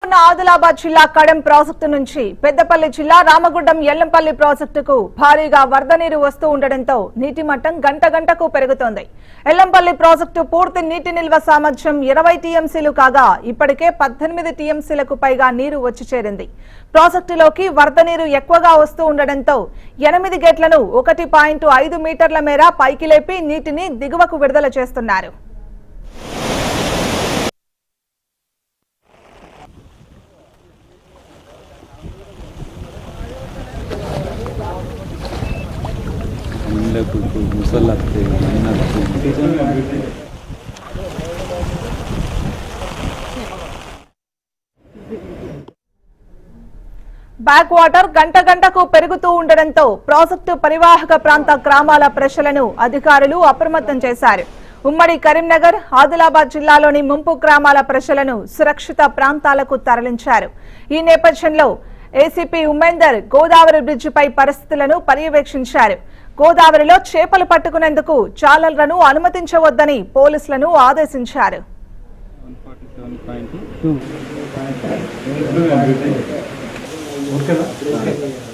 ఉన్న ఆదిలాబాద్ జిల్లా కడెం ప్రాజెక్టు నుంచి పెద్దపల్లి జిల్లా రామగుండం ఎల్లంపల్లి ప్రాజెక్టుకు భారీగా వరద నీరు వస్తూ ఉండడంతో నీటి మట్టం గంట గంటకు పెరుగుతోంది ఎల్లంపల్లి ప్రాజెక్టు పూర్తి నీటి నిల్వ సామర్థ్యం ఇరవై టీఎంసీలు కాగా ఇప్పటికే పద్దెనిమిది టీఎంసీలకు పైగా నీరు వచ్చి చేరింది ప్రాజెక్టులోకి వరద నీరు ఎక్కువగా వస్తూ ఉండడంతో ఎనిమిది గేట్లను ఒకటి పాయింట్ ఐదు మీటర్ల మేర పైకి లేపి నీటిని దిగువకు విడుదల చేస్తున్నారు ముందుకు ముసళ్ళకి అన్నకు బ్యాక్ వాటర్ గంట గంటకు పెరుగుతూ ఉండడంతో ప్రాజెక్టు పరివాహక ప్రాంత గ్రామాల ప్రజలను అధికారులు అప్రమత్తం చేశారు ఉమ్మడి కరీంనగర్ ఆదిలాబాద్ జిల్లాలోని ముంపు గ్రామాల ప్రజలను సురక్షిత ప్రాంతాలకు తరలించారు ఈ నేపథ్యంలో ఏసీపీ ఉమేందర్ గోదావరి బ్రిడ్జిపై పరిస్థితులను పర్యవేక్షించారు గోదావరిలో చేపలు పట్టుకునేందుకు జాలర్లను అనుమతించవద్దని పోలీసులను ఆదేశించారు టూ ఓకేనా